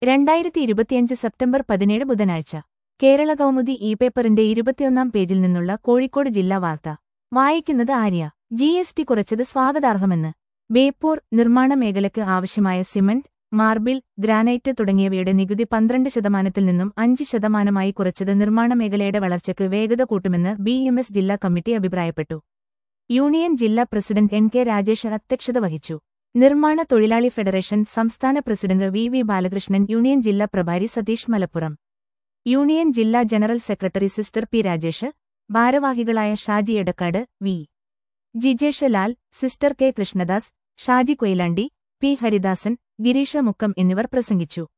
രണ്ടായിരത്തി ഇരുപത്തിയഞ്ച് സെപ്റ്റംബർ പതിനേഴ് ബുധനാഴ്ച കേരള കൗമുദി ഇ പേപ്പറിന്റെ ഇരുപത്തിയൊന്നാം പേജിൽ നിന്നുള്ള കോഴിക്കോട് ജില്ലാ വാർത്ത വായിക്കുന്നത് ആര്യ ജി എസ് ടി കുറച്ചത് സ്വാഗതാർഹമെന്ന് ബേപ്പൂർ നിർമ്മാണ മേഖലയ്ക്ക് ആവശ്യമായ സിമന്റ് മാർബിൾ ഗ്രാനൈറ്റ് തുടങ്ങിയവയുടെ നികുതി പന്ത്രണ്ട് ശതമാനത്തിൽ നിന്നും അഞ്ച് ശതമാനമായി കുറച്ചത് നിർമ്മാണ മേഖലയുടെ വളർച്ചയ്ക്ക് വേഗത കൂട്ടുമെന്ന് ബി എം എസ് ജില്ലാ കമ്മിറ്റി അഭിപ്രായപ്പെട്ടു യൂണിയൻ ജില്ലാ പ്രസിഡന്റ് എൻ കെ രാജേഷ് അധ്യക്ഷത വഹിച്ചു നിർമ്മാണ തൊഴിലാളി ഫെഡറേഷൻ സംസ്ഥാന president V V Balakrishnan union ജില്ലാ പ്രഭാരി സതീഷ് മലപ്പുറം യൂണിയൻ ജില്ലാ general secretary sister P Rajesh ഭാരവാഹികളായ Shaji Edakkad V Jijesh Lal sister K Krishnadas Shaji Koyilandy P Haridasan Girisha Mukkam എന്നിവർ പ്രസംഗിച്ചു